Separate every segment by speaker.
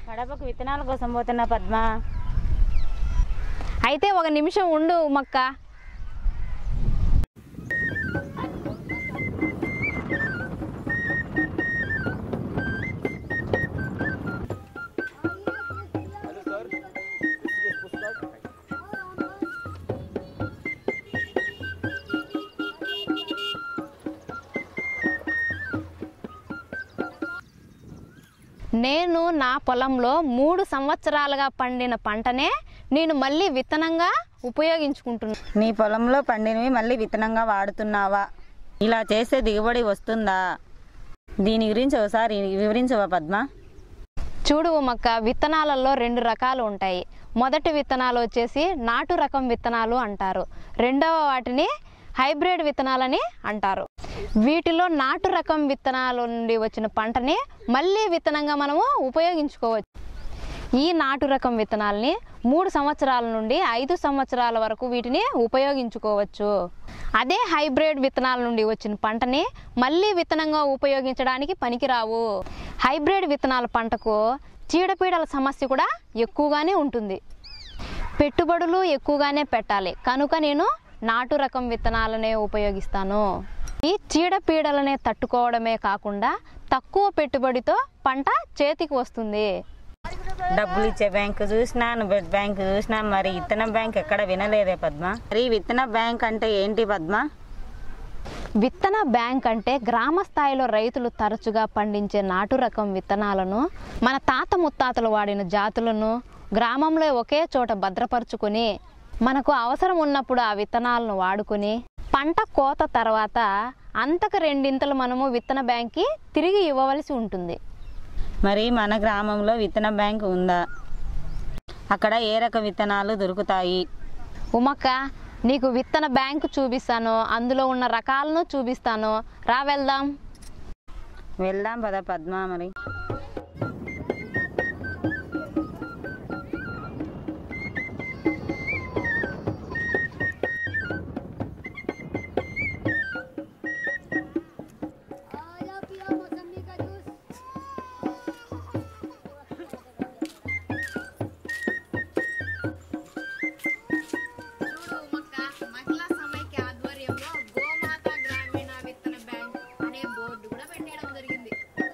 Speaker 1: కడపకు విత్తనాల కోసం పోతున్నా పద్మ
Speaker 2: అయితే ఒక నిమిషం ఉండు మక్క నేను నా పొలంలో మూడు సంవత్సరాలుగా పండిన పంటనే నేను మళ్ళీ విత్తనంగా ఉపయోగించుకుంటున్నాను
Speaker 1: నీ పొలంలో పండినవి మళ్ళీ విత్తనంగా వాడుతున్నావా ఇలా చేస్తే దిగుబడి వస్తుందా దీని గురించి ఒకసారి వివరించవా పద్మ
Speaker 2: చూడు ఉమ్మక్క విత్తనాలలో రెండు రకాలు ఉంటాయి మొదటి విత్తనాలు వచ్చేసి నాటు రకం విత్తనాలు అంటారు రెండవ వాటిని హైబ్రిడ్ విత్తనాలని అంటారు వీటిలో నాటు రకం విత్తనాల నుండి వచ్చిన పంటని మళ్ళీ విత్తనంగా మనము ఉపయోగించుకోవచ్చు ఈ నాటు రకం విత్తనాలని మూడు సంవత్సరాల నుండి ఐదు సంవత్సరాల వరకు వీటిని ఉపయోగించుకోవచ్చు అదే హైబ్రిడ్ విత్తనాల నుండి వచ్చిన పంటని మళ్ళీ విత్తనంగా ఉపయోగించడానికి పనికిరావు హైబ్రిడ్ విత్తనాల పంటకు చీడపీడల సమస్య కూడా ఎక్కువగానే ఉంటుంది పెట్టుబడులు ఎక్కువగానే పెట్టాలి కనుక నేను నాటు రకం విత్తనాలనే ఉపయోగిస్తాను ఈ చీడపీడలనే తట్టుకోవడమే కాకుండా తక్కువ పెట్టుబడితో పంట చేతికి వస్తుంది
Speaker 1: డబ్బులు ఇచ్చే బ్యాంకు చూసినాను బెడ్ బ్యాంకు చూసినా మరి విత్తన బ్యాంక్ ఎక్కడ వినలేదే పద్మ మరి విత్తన బ్యాంక్ అంటే ఏంటి పద్మ
Speaker 2: విత్తన బ్యాంక్ అంటే గ్రామ స్థాయిలో రైతులు తరచుగా పండించే నాటు రకం విత్తనాలను మన తాత ముత్తాతలు వాడిన జాతులను గ్రామంలో ఒకే చోట భద్రపరుచుకొని మనకు అవసరం ఉన్నప్పుడు ఆ విత్తనాలను వాడుకొని పంట కోత తర్వాత అంతకు రెండింతలు మనము విత్తన బ్యాంక్కి తిరిగి ఇవ్వవలసి ఉంటుంది
Speaker 1: మరి మన గ్రామంలో విత్తన బ్యాంక్ ఉందా అక్కడ ఏ రకం విత్తనాలు దొరుకుతాయి
Speaker 2: ఉమక్క నీకు విత్తన బ్యాంకు చూపిస్తాను అందులో ఉన్న రకాలను చూపిస్తాను రా వెళ్దాం
Speaker 1: వెళ్దాం పద పద్మ మరి
Speaker 3: आया पिया मौसमी का जूस
Speaker 2: మహిళా సమైక్య ఆధ్వర్యంలో గోమాత గ్రామీణ విత్తన బ్యాంక్ అనే బోర్డు కూడా పెట్టడం జరిగింది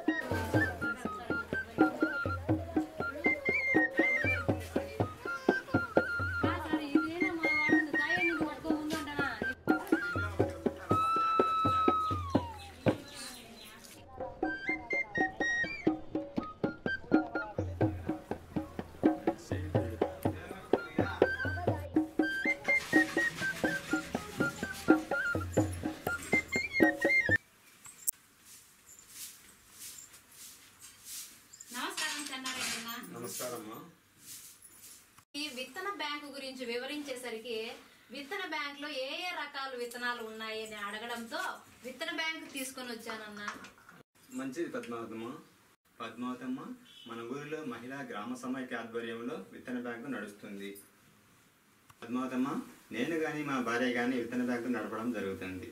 Speaker 2: నమస్కారం చెన్నారెడ్డి
Speaker 4: నమస్కారమ్మా
Speaker 2: ఈ విత్తన బ్యాంకు గురించి వివరించేసరికి విత్తన బ్యాంక్ లో ఏ ఏ రకాల విత్తనాలు ఉన్నాయి అని అడగడంతో విత్తన బ్యాంకు తీసుకొని వచ్చానన్నా
Speaker 4: మంచిది పద్మావతమ్మ పద్మావతమ్మ మన ఊరిలో మహిళా గ్రామ సమైక్య ఆధ్వర్యంలో విత్తన బ్యాంకు నడుస్తుంది పద్మావతమ్మ నేను కానీ మా భార్య కానీ విత్తన బ్యాంకు నడపడం జరుగుతుంది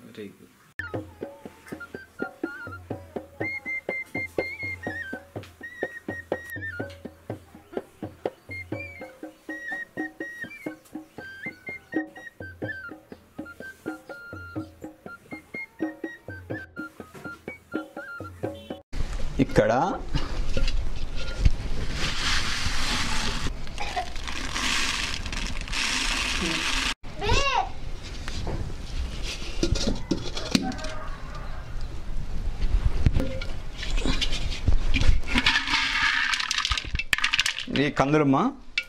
Speaker 4: ఇక్కడ ఈ కందులమ్మా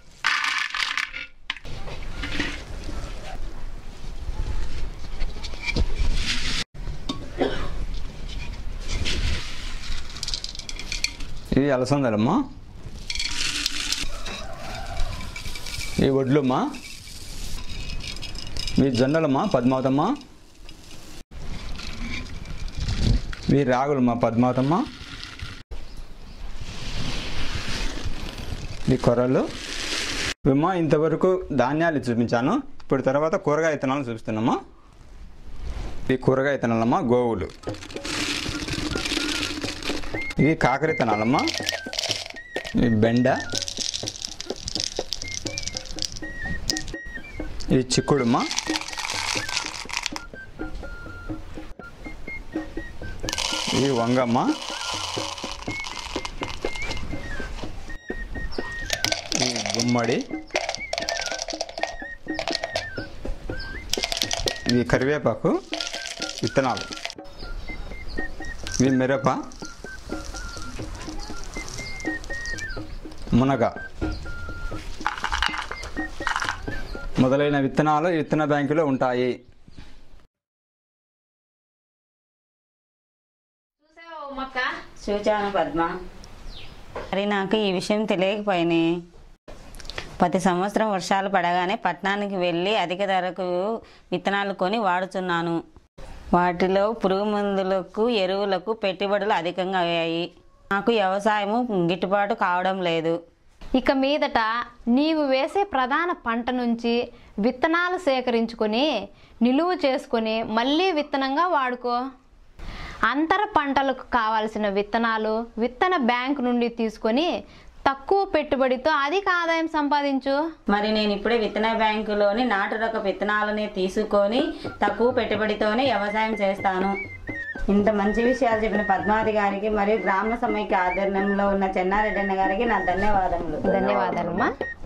Speaker 4: ఇది అలసందలమ్మా ఈ వడ్లమ్మా మీ జొన్నలమ్మా పద్మావతమ్మ మీ రాగులమ్మా పద్మావతమ్మ మీ కొర్రలు ఇవమ్మా ఇంతవరకు ధాన్యాలు చూపించాను ఇప్పుడు తర్వాత కూరగాయ విత్తనాలు చూపిస్తున్నామా ఈ కూరగాయ విత్తనాలమ్మా గోవులు ఇవి కాకర విత్తనాలమ్మా ఇది బెండ ఇది చిక్కుడుమ్మా ఇది వంగమ్మ ఇది గుమ్మడి ఇది కరివేపాకు విత్తనాలు ఇది మిరప మునగ మొదలైన విత్తనాలు ఈ విత్తన బ్యాంకులో ఉంటాయి
Speaker 2: ఉమ్మక్క
Speaker 1: చూచాను పద్మ మరి నాకు ఈ విషయం తెలియకపోయినే ప్రతి సంవత్సరం వర్షాలు పడగానే పట్టణానికి వెళ్ళి అధిక ధరకు విత్తనాలు కొని వాడుతున్నాను వాటిలో పురుగు మందులకు ఎరువులకు పెట్టుబడులు అధికంగా అయ్యాయి నాకు వ్యవసాయము గిట్టుబాటు కావడం లేదు
Speaker 2: ఇక మీదట నీవు వేసే ప్రధాన పంట నుంచి విత్తనాలు సేకరించుకొని నిలువ చేసుకొని మళ్ళీ విత్తనంగా వాడుకో అంతర పంటలకు కావాల్సిన విత్తనాలు విత్తన బ్యాంక్ నుండి తీసుకొని తక్కువ పెట్టుబడితో అధిక ఆదాయం సంపాదించు
Speaker 1: మరి నేను ఇప్పుడే విత్తన బ్యాంకులోని నాటు రక విత్తనాలని తీసుకొని తక్కువ పెట్టుబడితోనే వ్యవసాయం చేస్తాను ఇంత మంచి విషయాలు చెప్పిన పద్మావతి గారికి మరియు గ్రామ సమైక్య ఆధ్వర్యంలో ఉన్న చెన్నారెడ్డి అన్న గారికి నా ధన్యవాదములు
Speaker 2: ధన్యవాదాలమ్మా